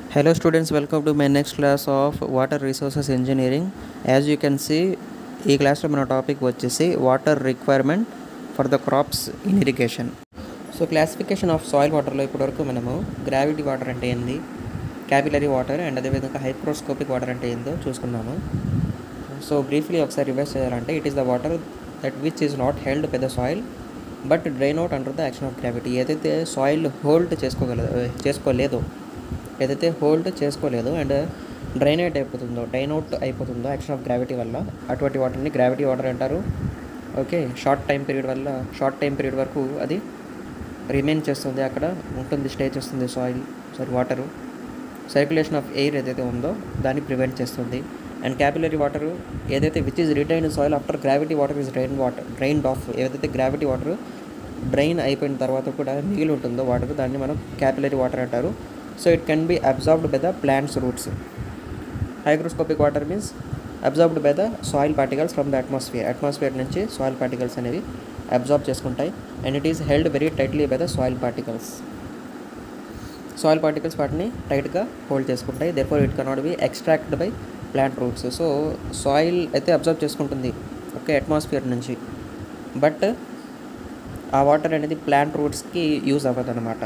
Hello students, welcome to my next class of Water Resources Engineering. As you can see, ఈ క్లాస్లో మన topic వచ్చేసి water requirement for the crops in irrigation so classification of soil వాటర్లో ఇప్పటివరకు మనము gravity water అంటే ఏంది capillary water and అదేవిధంగా హైక్రోస్కోపిక్ వాటర్ అంటే ఏందో చూసుకున్నాము సో బ్రీఫ్లీ ఒకసారి రివైజ్ చేయాలంటే it is the water that which is not held by the soil but drain out under the action of gravity ఏదైతే సాయిల్ హోల్డ్ చేసుకోగలదు చేసుకోలేదు ఏదైతే హోల్డ్ చేసుకోలేదు అండ్ డ్రైన్ అవుట్ అయిపోతుందో డ్రైన్ అవుట్ అయిపోతుందో action of gravity వల్ల అటువంటి వాటర్ని గ్రావిటీ వాటర్ అంటారు ఓకే షార్ట్ టైం పీరియడ్ వల్ల షార్ట్ టైం పీరియడ్ వరకు అది రిమైన్ చేస్తుంది అక్కడ ఉంటుంది స్టే చేస్తుంది soil sorry water circulation of air ఏదైతే ఉందో దాన్ని ప్రివెంట్ చేస్తుంది అండ్ క్యాపిలరీ వాటర్ ఏదైతే which is retain soil after gravity water is drain water drained off ఏదైతే గ్రావిటీ వాటర్ డ్రైన్ అయిపోయిన తర్వాత కూడా మిగిలి ఉంటుందో వాటర్ దాన్ని మనం క్యాపిలరీ వాటర్ అంటారు so it can be absorbed by the plants roots hygroscopic water means absorbed by the soil particles from the atmosphere atmosphere నుంచి సాయిల్ పార్టికల్స్ అనేవి అబ్జార్బ్ చేసుకుంటాయి and it is held very tightly by the soil particles soil particles వాటిని టైట్గా hold చేసుకుంటాయి therefore it cannot be extract by plant roots so soil అయితే observe చేసుకుంటుంది okay atmosphere నుంచి but ఆ వాటర్ అనేది ప్లాంట్ రూట్స్కి యూజ్ అవ్వదు అనమాట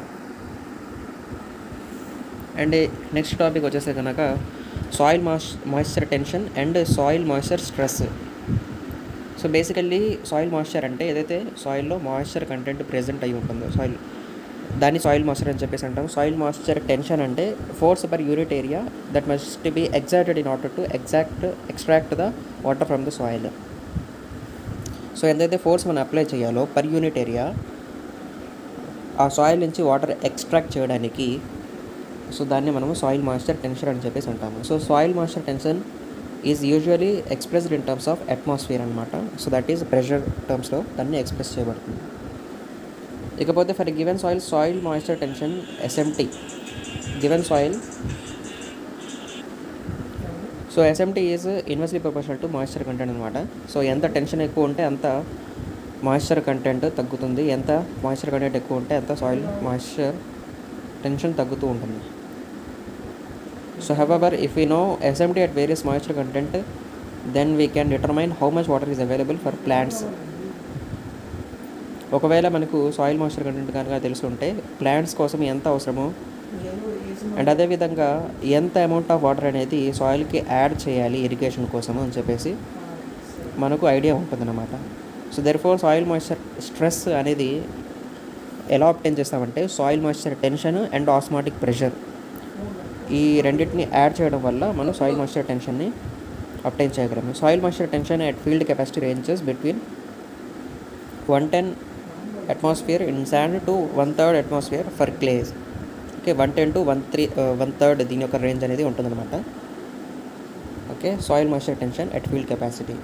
అండ్ నెక్స్ట్ టాపిక్ వచ్చేస్తే కనుక soil moist moisture tension and soil moisture stress so basically soil moisture అంటే ఏదైతే సాయిల్లో మాయిశ్చర్ కంటెంట్ ప్రెజెంట్ అయి ఉంటుందో సాయిల్ దాన్ని సాయిల్ మాయిశ్చర్ అని చెప్పేసి అంటాం సాయిల్ మాయిశ్చర్ టెన్షన్ అంటే force per unit area that must be exacted in order to exact extract the water from the soil so ఎంతైతే ఫోర్స్ మనం అప్లై చేయాలో పర్ యూనిట్ ఏరియా ఆ సాయిల్ నుంచి వాటర్ ఎక్స్ట్రాక్ట్ చేయడానికి సో దాన్ని మనము soil moisture tension అని చెప్పేసి అంటాము so soil moisture tension is usually expressed in terms of atmosphere అనమాట సో దట్ ఈస్ ప్రెషర్ టర్మ్స్లో దాన్ని ఎక్స్ప్రెస్ చేయబడుతుంది ఇకపోతే for given soil soil moisture tension SMT given soil so SMT is inversely proportional to moisture content అనమాట so ఎంత tension ఎక్కువ ఉంటే అంత మాయిశ్చర్ కంటెంట్ తగ్గుతుంది ఎంత మాయిశ్చర్ కంటెంట్ ఎక్కువ ఉంటే అంత సాయిల్ మాయిశ్చర్ టెన్షన్ తగ్గుతూ ఉంటుంది so however if you know SMT at various moisture content then we can determine how much water is available for plants ఒకవేళ మనకు సాయిల్ మాయిశ్చర్ కంటెంట్ కనుక తెలుసుంటే ప్లాంట్స్ కోసం ఎంత అవసరమో అండ్ అదేవిధంగా ఎంత అమౌంట్ ఆఫ్ వాటర్ అనేది సాయిల్కి యాడ్ చేయాలి ఇరిగేషన్ కోసం అని చెప్పేసి మనకు ఐడియా ఉంటుందన్నమాట so therefore soil moisture stress అనేది ఎలా అప్టైన్ చేస్తామంటే soil moisture tension and osmotic pressure ఈ రెండింటిని యాడ్ చేయడం వల్ల మనం సాయిల్ మాయిశ్చర్ టెన్షన్ని అప్టైన్ చేయగలము soil moisture tension at field capacity ranges between one ten atmosphere in sand to one third atmosphere for clays okay one ten to one three one third దీని యొక్క range అనేది ఉంటుందన్నమాట okay soil moisture tension at field capacity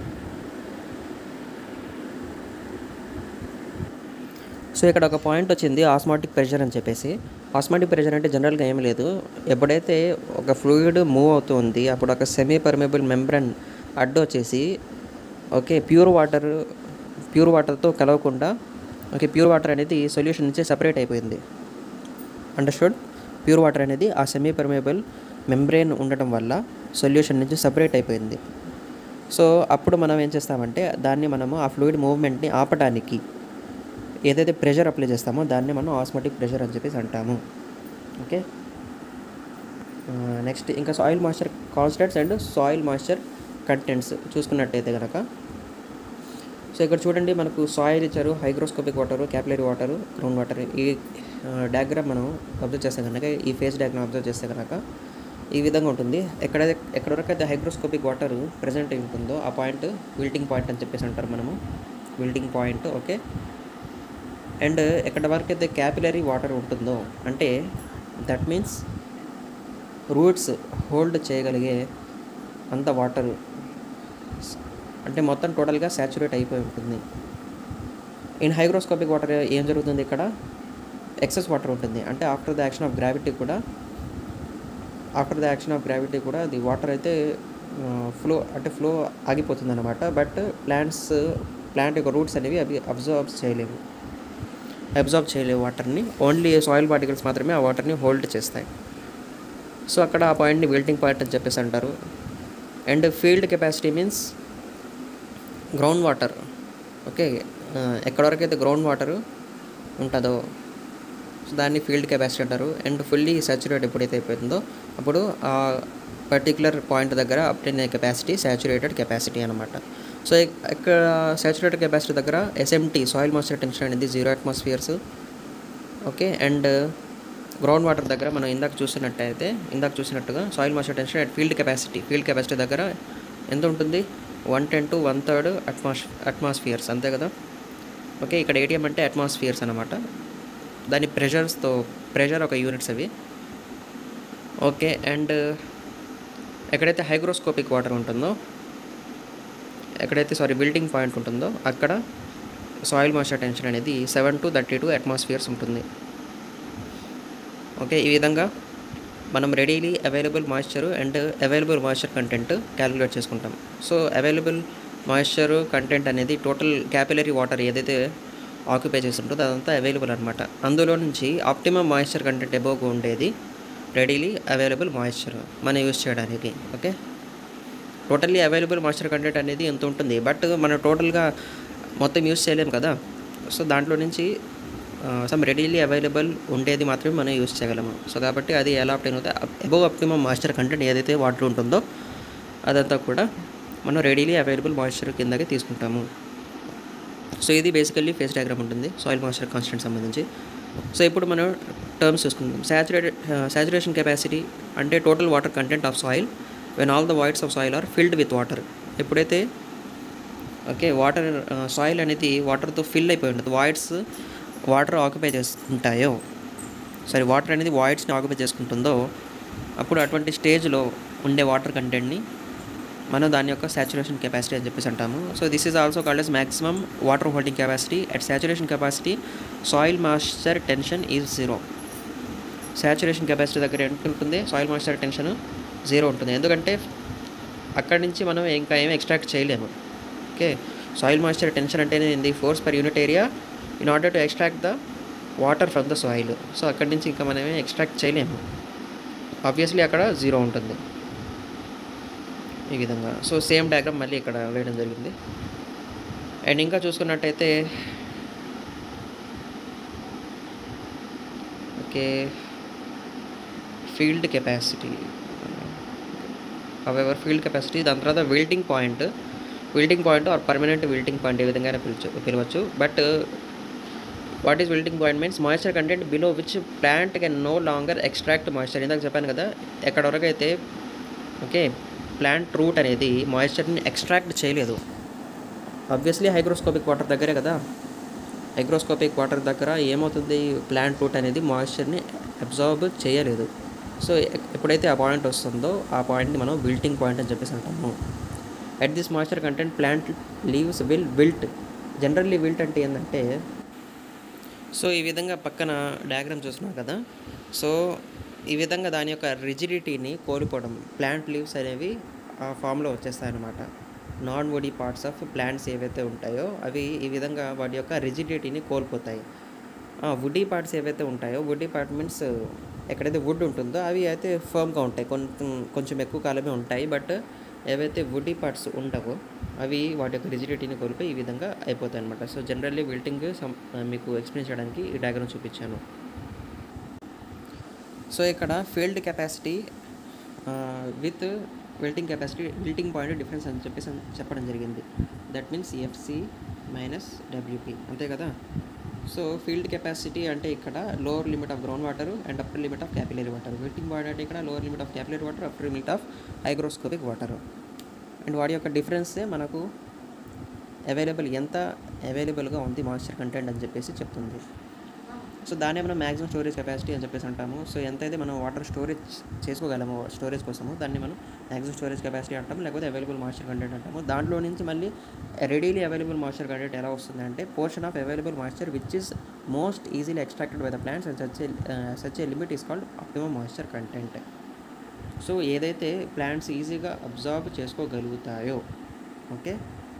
so ఇక్కడ ఒక point వచ్చింది osmotic pressure అని చెప్పేసి osmotic pressure అంటే జనరల్గా ఏం లేదు ఎప్పుడైతే ఒక ఫ్లూయిడ్ మూవ్ అవుతుంది అప్పుడు ఒక సెమీ పర్మేబుల్ మెంబ్రన్ అడ్డు వచ్చేసి ఓకే ప్యూర్ వాటర్ ప్యూర్ వాటర్తో కలవకుండా ఓకే ప్యూర్ వాటర్ అనేది సొల్యూషన్ నుంచి సపరేట్ అయిపోయింది అండర్స్టూడ్ ప్యూర్ వాటర్ అనేది ఆ సెమీ పర్మేబుల్ మెంబ్రెయిన్ ఉండటం వల్ల సొల్యూషన్ నుంచి సపరేట్ అయిపోయింది సో అప్పుడు మనం ఏం చేస్తామంటే దాన్ని మనము ఆ ఫ్లూయిడ్ మూవ్మెంట్ని ఆపడానికి ఏదైతే ప్రెషర్ అప్లై చేస్తామో దాన్ని మనం ఆస్మాటిక్ ప్రెషర్ అని చెప్పేసి అంటాము ఓకే నెక్స్ట్ ఇంకా soil moisture constants and soil moisture contents చూసుకున్నట్టయితే కనుక సో ఇక్కడ చూడండి మనకు సాయిల్ ఇచ్చారు hygroscopic water capillary water ground water ఈ డయాగ్రామ్ మనం అబ్జర్వ్ చేస్తే కనుక ఈ ఫేస్ డయాగ్రామ్ అబ్జర్వ్ చేస్తే కనుక ఈ విధంగా ఉంటుంది ఎక్కడ ఎక్కడ వరకు అయితే హైగ్రోస్కోపిక్ వాటర్ ప్రజెంట్ అయి ఉంటుందో ఆ పాయింట్ విల్టింగ్ పాయింట్ అని చెప్పేసి అంటారు మనము విల్టింగ్ పాయింట్ ఓకే అండ్ ఎక్కడ వరకు అయితే క్యాపిలరీ వాటర్ ఉంటుందో అంటే దట్ మీన్స్ రూట్స్ హోల్డ్ చేయగలిగే అంత వాటర్ అంటే మొత్తం టోటల్గా సాచురేట్ అయిపోయి ఉంటుంది ఇన్ హైగ్రోస్కోపిక్ వాటర్ ఏం జరుగుతుంది ఇక్కడ ఎక్సెస్ వాటర్ ఉంటుంది అంటే after the action of gravity కూడా after the action of gravity కూడా అది వాటర్ అయితే ఫ్లో అంటే ఫ్లో ఆగిపోతుంది అనమాట బట్ ప్లాంట్స్ ప్లాంట్ యొక్క రూట్స్ అనేవి అవి అబ్జర్వ్ చేయలేవు అబ్జర్వ్ చేయలేవు వాటర్ని ఓన్లీ సాయిల్ పార్టికల్స్ మాత్రమే ఆ వాటర్ని హోల్డ్ చేస్తాయి సో అక్కడ ఆ పాయింట్ని విల్టింగ్ పాయింట్ అని చెప్పేసి అంటారు and field capacity means ground water okay ఎక్కడ వరకు అయితే గ్రౌండ్ వాటర్ ఉంటుందో సో దాన్ని ఫీల్డ్ కెపాసిటీ అంటారు అండ్ ఫుల్లీ సాచురేట్ ఎప్పుడైతే అయిపోతుందో అప్పుడు ఆ పర్టికులర్ పాయింట్ దగ్గర అప్టైన్ కెపాసిటీ సాచురేటెడ్ కెపాసిటీ అనమాట సో ఇక్కడ సాచురేటెడ్ కెపాసిటీ దగ్గర ఎస్ఎంటీ సాయిల్ మాయిశ్చర్ టెన్షన్ అనేది zero atmospheres okay and ground water దగ్గర మనం ఇందాక చూసినట్టయితే ఇందాక చూసినట్టుగా soil moisture tension at field capacity field capacity దగ్గర ఎంత ఉంటుంది one ten to one third atmos atmospheres అంతే కదా ఓకే ఇక్కడ ఏటీఎం అంటే అట్మాస్ఫియర్స్ అనమాట దాని ప్రెషర్స్తో ప్రెషర్ ఒక యూనిట్స్ అవి ఓకే అండ్ ఎక్కడైతే హైగ్రోస్కోపిక్ వాటర్ ఉంటుందో ఎక్కడైతే సారీ బిల్డింగ్ పాయింట్ ఉంటుందో అక్కడ సాయిల్ మాయిశ్చర్ టెన్షన్ అనేది seven to thirty two atmospheres ఉంటుంది ఓకే ఈ విధంగా మనం readily available moisture and available moisture content calculate చేసుకుంటాం సో అవైలబుల్ మాయిశ్చర్ కంటెంట్ అనేది టోటల్ క్యాపిలరీ వాటర్ ఏదైతే ఆక్యుపై చేసి ఉంటుందో అదంతా అవైలబుల్ అనమాట అందులో నుంచి ఆప్టిమమ్ మాయిశ్చర్ కంటెంట్ ఎబోగా ఉండేది రెడీలీ అవైలబుల్ మాయిశ్చర్ మనం యూజ్ చేయడానికి okay totally available moisture content అనేది ఎంత ఉంటుంది బట్ మనం టోటల్గా మొత్తం యూజ్ చేయలేము కదా సో దాంట్లో నుంచి సమ్ రెడీలీ అవైలబుల్ ఉండేది మాత్రమే మనం యూజ్ చేయగలము సో కాబట్టి అది ఎలా అప్టైన్ అవుతే అబోవ్ అప్టిమమ్ మాయిశ్చర్ కంటెంట్ ఏదైతే వాటర్ ఉంటుందో అదంతా కూడా మనం రెడీలీ అవైలబుల్ మాయిశ్చర్ కిందకి తీసుకుంటాము సో ఇది బేసికల్లీ ఫేస్ డయాగ్రామ్ ఉంటుంది సాయిల్ మాయిశ్చర్ కాన్స్టెంట్ సంబంధించి సో ఇప్పుడు మనం టర్మ్స్ చూసుకుందాం సాచురేటెడ్ సాచురేషన్ కెపాసిటీ అంటే total water content of soil when all the voids of soil are filled with water ఎప్పుడైతే ఓకే వాటర్ సాయిల్ అనేది వాటర్తో ఫిల్ అయిపోయి ఉంటుంది వాయిడ్స్ వాటర్ ఆక్యుపై చేసుకుంటాయో సారీ వాటర్ అనేది వాయిడ్స్ని ఆక్యుపై చేసుకుంటుందో అప్పుడు అటువంటి స్టేజ్లో ఉండే వాటర్ కంటెంట్ని మనం దాని యొక్క సాచురేషన్ కెపాసిటీ అని చెప్పేసి అంటాము so this is also called as maximum water holding capacity at saturation capacity soil moisture tension is zero saturation capacity దగ్గర ఎంత ఉంటుంది సాయిల్ మాయిశ్చర్ టెన్షన్ జీరో ఉంటుంది ఎందుకంటే అక్కడి నుంచి మనం ఇంకా ఏమి ఎక్స్ట్రాక్ట్ చేయలేము ఓకే సాయిల్ మాయిశ్చర్ టెన్షన్ అంటేనే ఏంది force per unit area in order to extract the water from the soil so అక్కడి నుంచి ఇంకా మనమే ఎక్స్ట్రాక్ట్ చేయలేము ఆబ్వియస్లీ అక్కడ జీరో ఉంటుంది ఈ విధంగా సో సేమ్ డయాగ్రామ్ మళ్ళీ ఇక్కడ వేయడం జరిగింది అండ్ ఇంకా చూసుకున్నట్టయితే okay field capacity however field capacity దాని తర్వాత wilting point wilting point or permanent wilting point ఏ విధంగా పిలవచ్చు పిలవచ్చు but what is wilting point means moisture content below which plant can no longer extract moisture ఇందాక చెప్పాను కదా ఎక్కడ వరకు అయితే ఓకే ప్లాంట్ రూట్ అనేది మాయిశ్చర్ని ఎక్స్ట్రాక్ట్ చేయలేదు ఆబ్వియస్లీ హైగ్రోస్కోపిక్ వాటర్ దగ్గరే కదా హైగ్రోస్కోపిక్ వాటర్ దగ్గర ఏమవుతుంది ప్లాంట్ రూట్ అనేది మాయిశ్చర్ని అబ్జర్వ్ చేయలేదు సో ఎప్పుడైతే ఆ పాయింట్ వస్తుందో ఆ పాయింట్ని మనం విల్టింగ్ పాయింట్ అని చెప్పేసి అంటాము at this moisture content plant leaves will wilt generally wilt అంటే ఏంటంటే సో ఈ విధంగా పక్కన డయాగ్రామ్ చూస్తున్నాం కదా సో ఈ విధంగా దాని యొక్క రిజిడిటీని కోల్పోవడం ప్లాంట్ లీవ్స్ అనేవి ఆ ఫామ్లో వచ్చేస్తాయి అన్నమాట non woody parts of plants ఏవైతే ఉంటాయో అవి ఈ విధంగా వాటి యొక్క రిజిడిటీని కోల్పోతాయి వుడీ పార్ట్స్ ఏవైతే ఉంటాయో వుడీ పార్ట్ మీన్స్ ఎక్కడైతే వుడ్ ఉంటుందో అవి అయితే ఫర్మ్గా ఉంటాయి కొంచెం కొంచెం ఎక్కువ కాలమే ఉంటాయి బట్ ఏవైతే వుడీ పార్ట్స్ ఉండవో అవి వాటి యొక్క రిజిడిటీని కోల్పోయి ఈ విధంగా అయిపోతాయి అనమాట సో జనరల్లీ విల్టింగ్ మీకు ఎక్స్ప్లెయిన్ చేయడానికి ఈ డయాగ్రామ్ చూపించాను సో ఇక్కడ field capacity with wilting capacity wilting point difference అని చెప్పేసి చెప్పడం జరిగింది that means FC minus WP అంతే కదా సో ఫీల్డ్ కెపాసిటీ అంటే ఇక్కడ lower limit of ground water and upper limit of capillary water wilting point అంటే ఇక్కడ lower limit of capillary water upper limit of hygroscopic water and వాటి యొక్క డిఫరెన్సే మనకు available ఎంత అవైలబుల్గా ఉంది మాయిశ్చర్ కంటెంట్ అని చెప్పేసి చెప్తుంది సో దాన్నే మనం మ్యాక్సిమం స్టోరేజ్ కెపాసిటీ అని చెప్పేసి అంటాము సో ఎంతైతే మనం వాటర్ స్టోరేజ్ చేసుకోగలమో స్టోరేజ్ కోసము దాన్ని మనం మ్యాక్సిమం స్టోరేజ్ కెపాసిటీ అంటాము లేకపోతే అవైలబుల్ మాయిశ్చర్ కంటెంట్ అంటాము దాంట్లో నుంచి మళ్ళీ రెడీలీ అవైలబుల్ మాయిశ్చర్ కంటెంట్ ఎలా వస్తుంది అంటే portion of available moisture which is most easily extracted by the plants and such such a limit is called optimum moisture content so ఏదైతే ప్లాంట్స్ ఈజీగా observe చేసుకోగలుగుతాయో ఓకే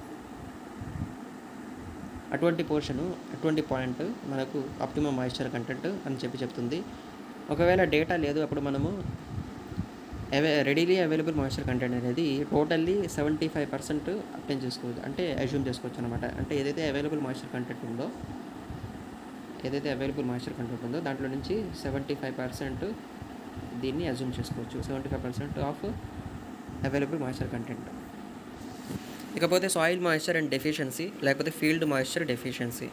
అటువంటి పోర్షను అటువంటి point మనకు optimum moisture content అని చెప్పి చెప్తుంది ఒకవేళ డేటా లేదు అప్పుడు మనము అవే రెడీలీ అవైలబుల్ మాయిశ్చర్ కంటెంట్ అనేది totally seventy five percent obtain చేసుకోవచ్చు అంటే అజ్యూమ్ చేసుకోవచ్చు అనమాట అంటే ఏదైతే అవైలబుల్ మాయిశ్చర్ కంటెంట్ ఉందో ఏదైతే అవైలబుల్ మాయిశ్చర్ కంటెంట్ ఉందో దాంట్లో నుంచి సెవెంటీ ఫైవ్ పర్సెంట్ దీన్ని అజ్యూమ్ చేసుకోవచ్చు seventy five percent of available moisture content ఇకపోతే సాయిల్ మాయిశ్చర్ అండ్ డెఫిషియన్సీ లేకపోతే ఫీల్డ్ మాయిశ్చర్ డెఫిషియన్సీ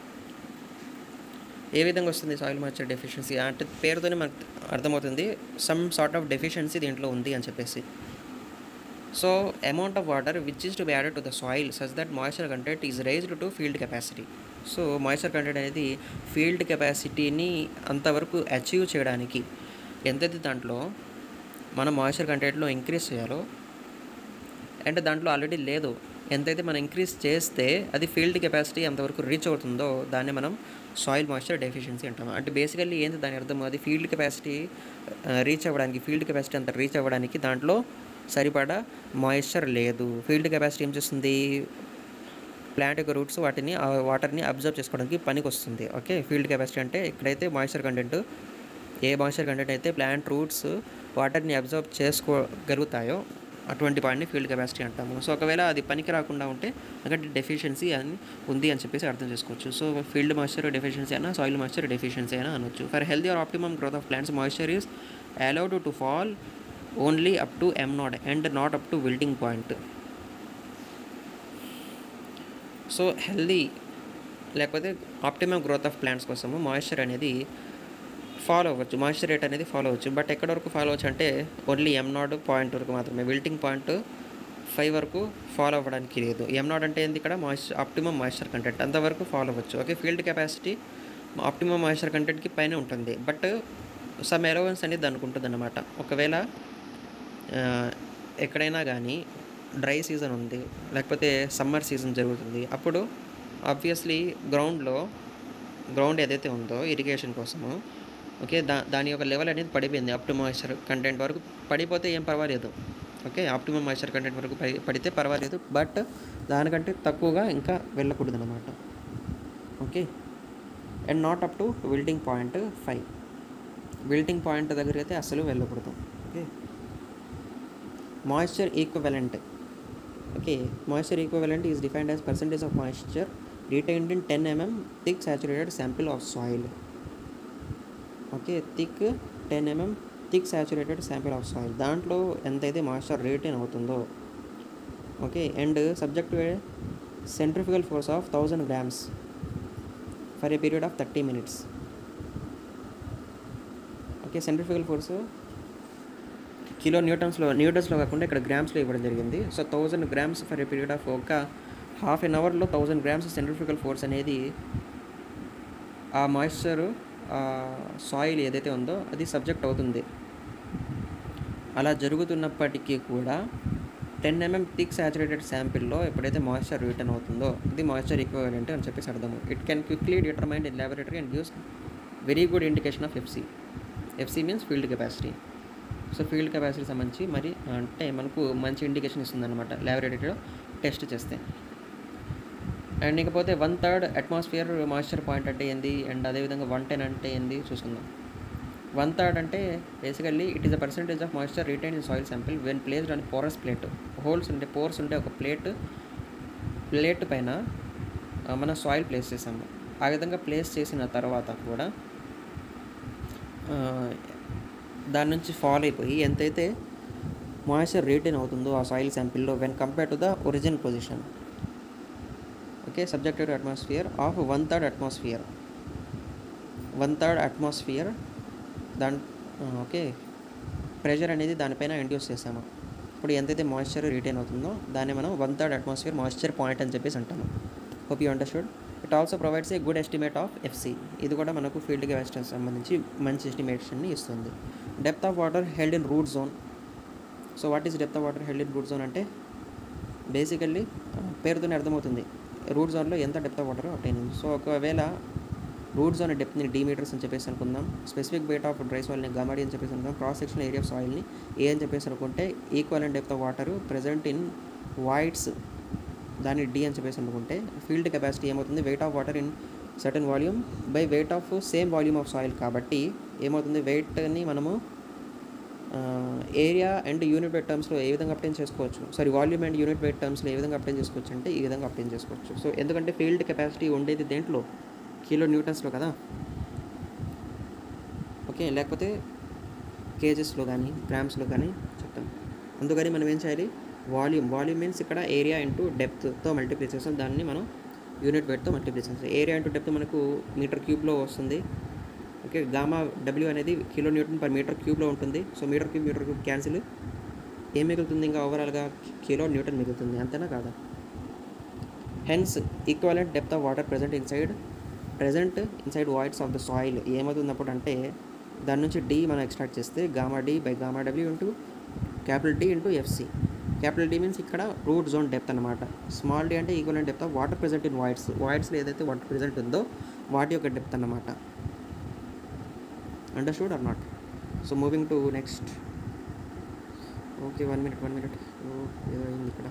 ఏ విధంగా వస్తుంది సాయిల్ మాయిశ్చర్ డెఫిషియన్సీ అంటే పేరుతోనే మనకు అర్థమవుతుంది సమ్ సార్ట్ ఆఫ్ డెఫిషియన్సీ దీంట్లో ఉంది అని చెప్పేసి so amount of water which is to be added to the soil such that moisture content is raised to field capacity so moisture content అనేది field కెపాసిటీని అంతవరకు అచీవ్ చేయడానికి ఎంతైతే దాంట్లో మనం మాయిశ్చర్ కంటెంట్లో ఇంక్రీజ్ చేయాలో అండ్ దాంట్లో ఆల్రెడీ లేదు ఎంతైతే మనం ఇంక్రీజ్ చేస్తే అది ఫీల్డ్ కెపాసిటీ ఎంతవరకు రీచ్ అవుతుందో దాన్ని మనం సాయిల్ మాయిశ్చర్ డెఫిషియన్సీ అంటాం అంటే బేసికల్లీ ఏంటి దాని అర్థం అది ఫీల్డ్ కెపాసిటీ రీచ్ అవ్వడానికి ఫీల్డ్ కెపాసిటీ అంత రీచ్ అవ్వడానికి దాంట్లో సరిపడా మాయిశ్చర్ లేదు ఫీల్డ్ కెపాసిటీ ఏం చేస్తుంది ప్లాంట్ యొక్క రూట్స్ వాటిని ఆ వాటర్ని అబ్జర్వ్ చేసుకోవడానికి పనికి వస్తుంది ఓకే ఫీల్డ్ కెపాసిటీ అంటే ఇక్కడైతే మాయిశ్చర్ కంటెంట్ ఏ మాయిశ్చర్ కంటెంట్ అయితే ప్లాంట్ రూట్స్ వాటర్ని అబ్జర్వ్ చేసుకోగలుగుతాయో అటువంటి పాయింట్ని ఫీల్డ్ కెపాసిటీ అంటాము సో ఒకవేళ అది పనికి రాకుండా ఉంటే అక్కడ డెఫిషియన్సీ అని ఉంది అని చెప్పేసి అర్థం చేసుకోవచ్చు సో ఫీల్డ్ మాయిశ్చర్ డెఫిషియన్సీ అయినా సాయిల్ మాయిశ్చర్ డెఫిషియన్సీ అయినా అనొచ్చు for healthy or optimum growth of plants moisture is allowed to fall only up to M naught and not up to wilting point so healthy లేకపోతే optimum growth of plants కోసము moisture అనేది follow అవ్వచ్చు moisture rate అనేది follow అవ్వచ్చు but ఎక్కడి వరకు follow అవ్వచ్చు అంటే ఓన్లీ ఎం నాట్ పాయింట్ వరకు మాత్రమే విల్టింగ్ పాయింట్ ఫైవ్ వరకు ఫాలో అవ్వడానికి లేదు ఎం నాట్ అంటే ఏంది ఇక్కడ మాయిశ్చర్ ఆప్టిమమ్ మాయిశ్చర్ కంటెంట్ అంతవరకు ఫాలో అవ్వచ్చు okay field capacity optimum moisture కంటెంట్కి పైన ఉంటుంది బట్ సమ్ ఎలవెన్స్ అనేది దానికి ఉంటుంది అన్నమాట ఒకవేళ ఆ, ఎక్కడైనా కానీ డ్రై సీజన్ ఉంది లేకపోతే సమ్మర్ సీజన్ జరుగుతుంది అప్పుడు ఆబ్వియస్లీ గ్రౌండ్లో గ్రౌండ్ ఏదైతే ఉందో ఇరిగేషన్ కోసము ఓకే దా దాని యొక్క లెవెల్ అనేది పడిపోయింది అప్ టు మాయిశ్చర్ కంటెంట్ వరకు పడిపోతే ఏం పర్వాలేదు ఓకే ఆప్టిమమ్ మాయిశ్చర్ కంటెంట్ వరకు పడి పడితే పర్వాలేదు బట్ దానికంటే తక్కువగా ఇంకా వెళ్ళకూడదు అనమాట okay and not up to wilting point five wilting point దగ్గర అయితే అసలు వెళ్ళకూడదు okay moisture equivalent okay moisture equivalent is defined as percentage of moisture retained in ten MM thick saturated sample of soil okay thick ten MM thick saturated sample of soil దాంట్లో ఎంతైతే moisture retain అవుతుందో okay and subject to centrifugal force of thousand grams for a period of thirty minutes okay centrifugal force kilo న్యూటన్స్లో న్యూటన్స్లో కాకుండా ఇక్కడ గ్రామ్స్లో ఇవ్వడం జరిగింది so thousand grams for a period of ఒక హాఫ్ అన్ అవర్లో థౌజండ్ గ్రామ్స్ సెంట్రిఫికల్ ఫోర్స్ అనేది ఆ మాయిశ్చర్ సాయిల్ ఏదైతే ఉందో అది సబ్జెక్ట్ అవుతుంది అలా జరుగుతున్నప్పటికీ కూడా టెన్ ఎంఎం థిక్ సాచురేటెడ్ శాంపిల్లో ఎప్పుడైతే మాయిశ్చర్ రిటర్న్ అవుతుందో ఇది మాయిశ్చర్ ఈక్వలెంట్ అని చెప్పేసి అర్థము it can quickly determine in laboratory and gives very good indication of FC FC means field capacity so field capacity సంబంధించి మరి అంటే మనకు మంచి ఇండికేషన్ ఇస్తుంది అనమాట ల్యాబొరేటరీలో టెస్ట్ చేస్తే అండ్ ఇకపోతే one third atmosphere moisture point అంటే ఏంది అండ్ అదేవిధంగా వన్ టెన్ అంటే ఏంది చూసుకుందాం వన్ థర్డ్ అంటే basically it is a percentage of moisture retain in soil sample when placed on porous plate holes ఉంటే పోర్స్ ఉంటే ఒక ప్లేట్ ప్లేట్ పైన ఆ, మన సాయిల్ ప్లేస్ చేసాము ఆ విధంగా ప్లేస్ చేసిన తర్వాత కూడా ఆ, దాని నుంచి ఫాల్ అయిపోయి ఎంతైతే మాయిశ్చర్ రిటైన్ అవుతుందో ఆ సాయిల్ శాంపిల్లో when compare to the original position okay subjected atmosphere of one third atmosphere one third atmosphere దాని ఓకే ప్రెషర్ అనేది దానిపైన ఇండ్యూస్ చేసాము ఇప్పుడు ఎంతైతే మాయిశ్చర్ రిటైన్ అవుతుందో దాన్ని మనం one third atmosphere moisture point అని చెప్పేసి అంటాము hope you understood it also provides a good estimate of FC ఇది కూడా మనకు ఫీల్డ్ కెపాసిటీకి సంబంధించి మంచి ఎస్టిమేషన్ని ఇస్తుంది depth of water held in root zone so what is depth of water held in root zone అంటే బేసికల్లీ పేరుతోనే అర్థమవుతుంది రూట్ జోన్లో ఎంత depth of water attain so ఒకవేళ రూట్ జోన్ డెప్త్ని డీ మీటర్స్ అని చెప్పేసి అనుకుందాం స్పెసిఫిక్ బేట్ ఆఫ్ డ్రై సాయిల్ని గమాడి అని చెప్పేసి అనుకుందాం క్రాస్ సెక్షన్ ఏరియా ఆఫ్ సాయిల్ని ఏ అని చెప్పేసి అనుకుంటే equal and depth of water present in voids దాన్ని డి అని చెప్పేసి అనుకుంటే ఫీల్డ్ కెపాసిటీ ఏమవుతుంది weight of water in certain volume by weight of same volume of soil కాబట్టి ఏమవుతుంది వెయిట్ని మనము ఏరియా అండ్ యూనిట్ వెయిట్ టర్మ్స్లో ఏ విధంగా అప్టైన్ చేసుకోవచ్చు sorry volume and unit weight టర్మ్స్లో ఏ విధంగా అప్టైన్ చేసుకోవచ్చు అంటే ఈ విధంగా అప్టైన్ చేసుకోవచ్చు సో ఎందుకంటే ఫీల్డ్ కెపాసిటీ ఉండేది దేంట్లో కిలో న్యూటన్స్లో కదా ఓకే లేకపోతే కేజెస్లో కానీ గ్రామ్స్లో కానీ చెప్తాం అందుకని మనం ఏం చేయాలి వాల్యూమ్ వాల్యూమ్ మీన్స్ ఇక్కడ ఏరియా ఇంటూ డెప్త్తో మల్టిప్లై చేస్తాం దాన్ని మనం యూనిట్ వెయిట్తో మల్టిప్లై చేస్తాం ఏరియా ఇంటూ డెప్త్ మనకు మీటర్ క్యూబ్లో వస్తుంది ఓకే గామా డబ్ల్యూ అనేది కిలో న్యూటన్ పర్ మీటర్ క్యూబ్లో ఉంటుంది so metre cube metre cube cancel ఏం మిగులుతుంది ఇంకా ఓవరాల్గా కిలో న్యూటన్ మిగులుతుంది అంతేనా కాదా hence equivalent depth of water present inside present inside voids of the soil ఏమవుతున్నప్పుడు అంటే దాని నుంచి డి మనం ఎక్స్ట్రాక్ట్ చేస్తే gamma D by gamma W into capital D into FC capital D means ఇక్కడ రూట్ జోన్ డెప్త్ అనమాట small D అంటే equal depth of water present in voids వాయిడ్స్లో ఏదైతే వాటర్ ప్రెజెంట్ ఉందో వాటి యొక్క డెప్త్ అన్నమాట understood or not so moving to next okay one minute one minute ఏదో అయింది ఇక్కడ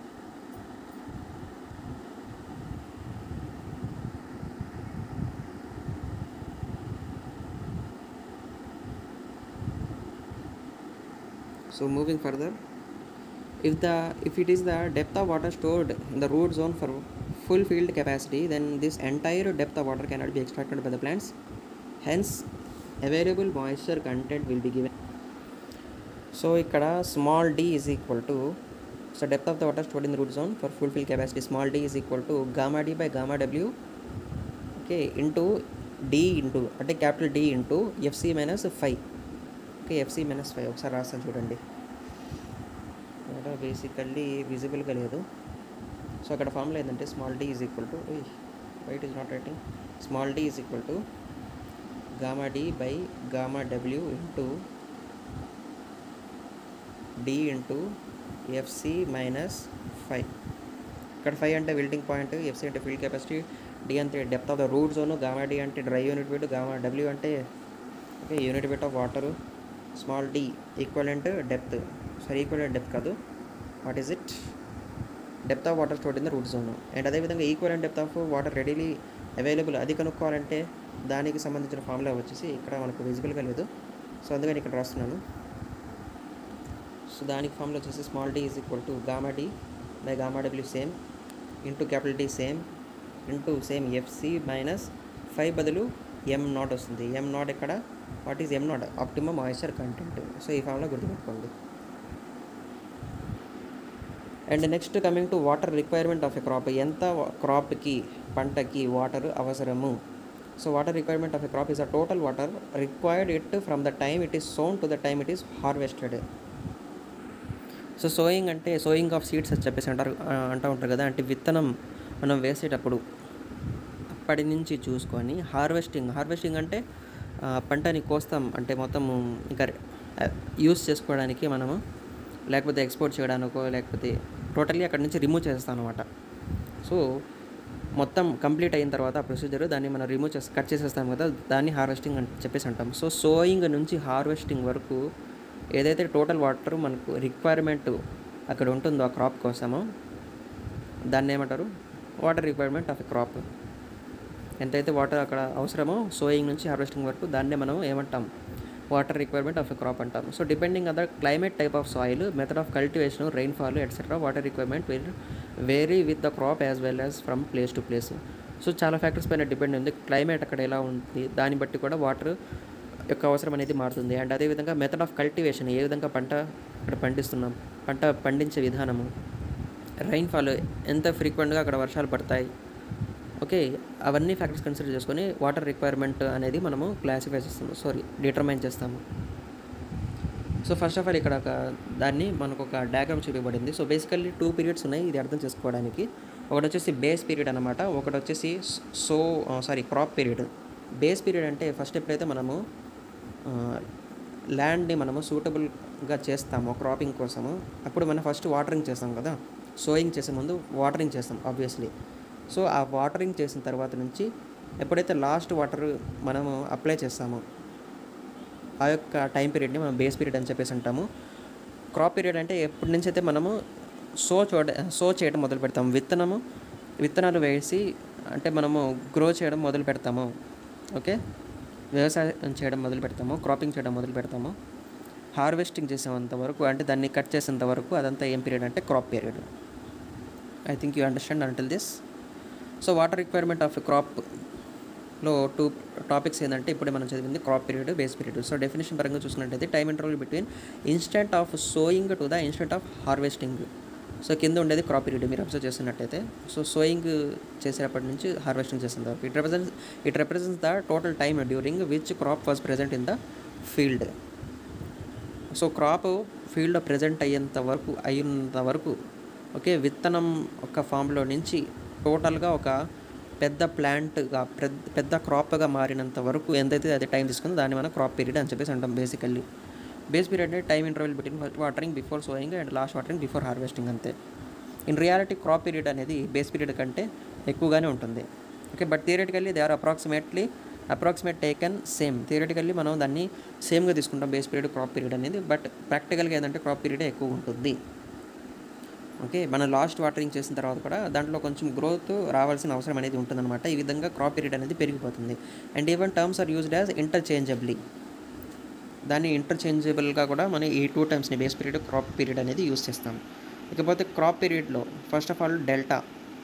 so moving further if the if it is the depth of water stored in the root zone for full field capacity then this entire depth of water cannot be extracted by the plants hence available moisture content will be given so ఇక్కడ small d is equal to so depth of the water stored in the root zone for full field capacity small d is equal to gamma d by gamma w okay into d into అంటే capital d into fc minus 5 okay FC minus five ఒకసారి రాస్తాను చూడండి ఇక్కడ basically విజిబుల్గా లేదు so అక్కడ formula ఏంటంటే small D is equal to wait is not writing small D is equal to gamma D by gamma W into D into FC minus five ఇక్కడ five అంటే wilting point FC అంటే field capacity D అంటే depth of the root zone gamma D అంటే dry unit weight gamma W అంటే okay unit weight of water small D equivalent depth sorry equivalent depth కాదు what is it depth of water stored in the root zone and అదేవిధంగా equivalent depth of water readily available అది కనుక్కోవాలంటే దానికి సంబంధించిన formula వచ్చేసి ఇక్కడ మనకు విజిబుల్గా లేదు సో అందుకని ఇక్కడ రాస్తున్నాను సో దానికి ఫార్ములా వచ్చేసి small D is equal to gamma D by gamma W same into capital D same into same FC minus five బదులు ఎం నాట్ వస్తుంది ఎం నాట్ ఇక్కడ what is M naught optimum moisture content so ఈ ఫామ్లో గుర్తుపెట్టుకోండి and next coming to water requirement of a crop ఎంత క్రాప్కి పంటకి water అవసరము so water requirement of a crop is a total water required it from the time it is sown to the time it is harvested so sowing అంటే sowing of seeds అని చెప్పేసి అంటారు అంటూ ఉంటారు కదా అంటే విత్తనం మనం వేసేటప్పుడు అప్పటి నుంచి చూసుకొని హార్వెస్టింగ్ హార్వెస్టింగ్ అంటే పంటని కోస్తాం అంటే మొత్తం ఇంకా యూస్ చేసుకోవడానికి మనము లేకపోతే ఎక్స్పోర్ట్ చేయడానికో లేకపోతే టోటల్లీ అక్కడ నుంచి రిమూవ్ చేస్తాం అనమాట సో మొత్తం కంప్లీట్ అయిన తర్వాత ఆ ప్రొసీజర్ దాన్ని మనం రిమూవ్ చేసి కట్ చేసేస్తాం కదా దాన్ని హార్వెస్టింగ్ అని చెప్పేసి అంటాం సో సోయింగ్ నుంచి హార్వెస్టింగ్ వరకు ఏదైతే టోటల్ వాటర్ మనకు రిక్వైర్మెంట్ అక్కడ ఉంటుందో ఆ క్రాప్ కోసము దాన్ని ఏమంటారు water requirement of a crop ఎంతైతే వాటర్ అక్కడ అవసరమో సోయింగ్ నుంచి హార్వెస్టింగ్ వరకు దాన్నే మనం ఏమంటాం water requirement of a crop అంటాం so depending other climate type of soil method of cultivation rainfall etcetera water requirement will vary with the crop as well as from place to place so చాలా factors పైన depend ఉంది climate అక్కడ ఎలా ఉంది దాన్ని బట్టి కూడా వాటర్ యొక్క అవసరం అనేది మారుతుంది అండ్ అదేవిధంగా మెథడ్ ఆఫ్ కల్టివేషన్ ఏ విధంగా పంట అక్కడ పండిస్తున్నాం పంట పండించే విధానము రైన్ఫాల్ ఎంత ఫ్రీక్వెంట్గా అక్కడ వర్షాలు పడతాయి ఓకే అవన్నీ ఫ్యాక్టర్స్ కన్సిడర్ చేసుకొని వాటర్ రిక్వైర్మెంట్ అనేది మనము క్లాసిఫై చేస్తాము సారీ డిటర్మైన్ చేస్తాము సో ఫస్ట్ ఆఫ్ ఆల్ ఇక్కడ ఒక దాన్ని మనకు ఒక డయాగ్రామ్ చూపించబడింది సో బేసికల్లీ టూ పీరియడ్స్ ఉన్నాయి ఇది అర్థం చేసుకోవడానికి ఒకటి వచ్చేసి బేస్ పీరియడ్ అనమాట ఒకటి వచ్చేసి so sorry crop period base period అంటే ఫస్ట్ ఎప్పుడైతే మనము ల్యాండ్ని మనము సూటబుల్గా చేస్తాము క్రాపింగ్ కోసము అప్పుడు మనం ఫస్ట్ వాటరింగ్ చేస్తాం కదా సోయింగ్ చేసే ముందు వాటరింగ్ చేస్తాం ఆబ్వియస్లీ సో ఆ వాటరింగ్ చేసిన తర్వాత నుంచి ఎప్పుడైతే లాస్ట్ వాటర్ మనము అప్లై చేస్తామో ఆ యొక్క టైం పీరియడ్ని మనం బేస్ పీరియడ్ అని చెప్పేసి అంటాము క్రాప్ పీరియడ్ అంటే ఎప్పటి నుంచి అయితే మనము సో చూడ సో చేయడం మొదలు పెడతాము విత్తనము విత్తనాలు వేసి అంటే మనము గ్రో చేయడం మొదలు పెడతాము ఓకే వ్యవసాయం చేయడం మొదలు పెడతాము క్రాపింగ్ చేయడం మొదలు పెడతాము హార్వెస్టింగ్ చేసేంత వరకు అంటే దాన్ని కట్ చేసేంత వరకు అదంతా ఏం పీరియడ్ అంటే crop period I think you understand until this so water requirement of క్రాప్లో టూ టాపిక్స్ ఏంటంటే ఇప్పుడే మనం చదివింది crop period base period so definition పరంగా చూసినట్టయితే time interval between instant of sowing to the instant of harvesting so కింద ఉండేది crop period మీరు అబ్జర్వ్ చేస్తున్నట్టయితే సో సోయింగ్ చేసేటప్పటి నుంచి హార్వెస్టింగ్ చేసిన వరకు it represents it represents the total time during which crop was present in the field so crop ఫీల్డ్లో present అయ్యేంత వరకు అయినంత వరకు ఓకే విత్తనం ఒక ఫామ్లో నుంచి టోటల్గా ఒక పెద్ద ప్లాంట్గా పెద్ద పెద్ద క్రాప్గా మారినంత వరకు ఎంతైతే అది టైం తీసుకుందో దాన్ని మనం క్రాప్ పీరియడ్ అని చెప్పేసి అంటాం బేసికల్లీ బేస్ పీరియడ్ అంటే time interval between first watering before sowing and last watering before harvesting అంతే ఇన్ రియాలిటీ క్రాప్ పీరియడ్ అనేది బేస్ పీరియడ్ కంటే ఎక్కువగానే ఉంటుంది okay but theoretically they are approximately approximate taken same theoretically మనం దాన్ని సేమ్గా తీసుకుంటాం బేస్ పీరియడ్ క్రాప్ పీరియడ్ అనేది బట్ ప్రాక్టికల్గా ఏంటంటే క్రాప్ పీరియడ్ ఎక్కువ ఉంటుంది ఓకే మనం లాస్ట్ వాటరింగ్ చేసిన తర్వాత కూడా దాంట్లో కొంచెం గ్రోత్ రావాల్సిన అవసరం అనేది ఉంటుందన్నమాట ఈ విధంగా క్రాప్ పీరియడ్ అనేది పెరిగిపోతుంది and even terms are used as interchangeably దాన్ని ఇంటర్చేంజబుల్గా కూడా మనం ఈ టూ టైమ్స్ని బేస్ పీరియడ్ క్రాప్ పీరియడ్ అనేది యూజ్ చేస్తాం ఇకపోతే క్రాప్ పీరియడ్లో first of all delta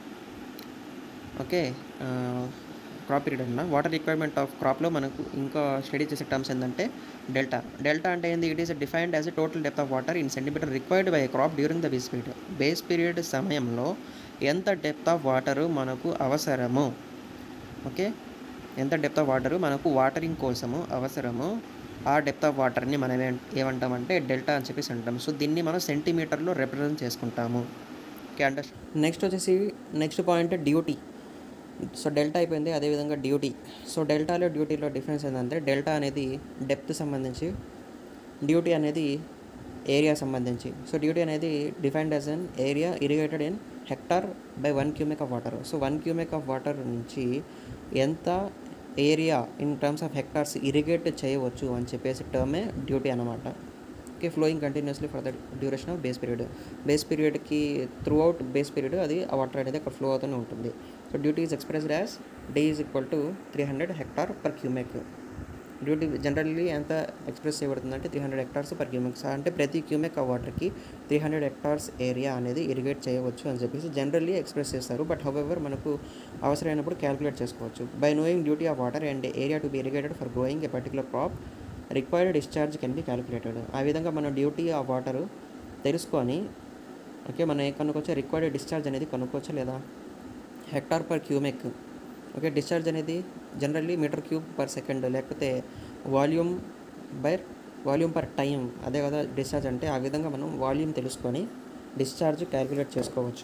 okay crop period అన్న వాటర్ రిక్వైర్మెంట్ ఆఫ్ క్రాప్లో మనకు ఇంకా స్టడీ చేసే టర్మ్స్ ఏంటంటే డెల్టా డెల్టా అంటే ఏంది it is defined as a total depth of water in centimetre required by crop during the base period base period సమయంలో ఎంత డెప్త్ ఆఫ్ వాటరు మనకు అవసరము ఓకే ఎంత డెప్త్ ఆఫ్ వాటరు మనకు వాటరింగ్ కోసము అవసరము ఆ డెప్త్ ఆఫ్ వాటర్ని మనం ఏం- ఏమంటామంటే డెల్టా అని చెప్పేసి అంటాం సో దీన్ని మనం సెంటీమీటర్లో రిప్రజెంట్ చేసుకుంటాము ఓకే అంటే నెక్స్ట్ వచ్చేసి next point duty so delta అయిపోయింది అదేవిధంగా డ్యూటీ సో డెల్టాలో డ్యూటీలో డిఫరెన్స్ ఏంటంటే డెల్టా అనేది డెప్త్ సంబంధించి డ్యూటీ అనేది ఏరియా సంబంధించి సో డ్యూటీ అనేది defined as an area irrigated in hectare by one cumec of water so one cumec of water నుంచి ఎంత area in terms of hectares irrigate చేయవచ్చు అని చెప్పేసి టర్మే డ్యూటీ అనమాట okay flowing continuously for the duration of base period base పీరియడ్కి throughout base period అది ఆ వాటర్ అనేది అక్కడ ఫ్లో అవుతూనే ఉంటుంది so duty is expressed as day is equal to three hundred hectare per cumec duty generally ఎంత express చేయబడుతుందంటే three hundred hectares per cumecs అంటే ప్రతి క్యూమెక్ ఆ వాటర్కి త్రీ హండ్రెడ్ హెక్టార్స్ ఏరియా అనేది ఇరిగేట్ చేయవచ్చు అని చెప్పేసి జనరల్లీ ఎక్స్ప్రెస్ చేస్తారు బట్ హౌఎవర్ మనకు అవసరమైనప్పుడు క్యాలిక్యులేట్ చేసుకోవచ్చు by knowing duty of water and area to be irrigated for growing a particular crop required discharge can be calculated ఆ విధంగా మన డ్యూటీ ఆఫ్ వాటర్ తెలుసుకొని ఓకే మనం ఏ కనుక్కోవచ్చా రిక్వైర్డ్ డిశ్చార్జ్ అనేది కనుక్కోవచ్చా లేదా hectare per cumec okay discharge అనేది generally metre cube per second లేకపోతే volume by volume per time అదే కదా డిశ్చార్జ్ అంటే ఆ విధంగా మనం వాల్యూమ్ తెలుసుకొని డిశ్చార్జ్ క్యాలిక్యులేట్ చేసుకోవచ్చు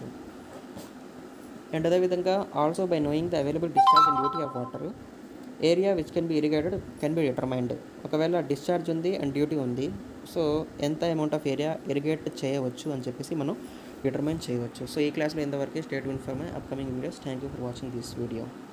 అండ్ అదేవిధంగా also by knowing the available discharge and duty of water area which can be irrigated can be determined ఒకవేళ డిశ్చార్జ్ ఉంది అండ్ డ్యూటీ ఉంది సో ఎంత అమౌంట్ ఆఫ్ ఏరియా ఇరిగేట్ చేయవచ్చు అని చెప్పేసి మనం డిటర్మైన్ చేయవచ్చు సో ఈ క్లాస్లో ఇంతవరకు state inform upcoming videos thank you for watching this video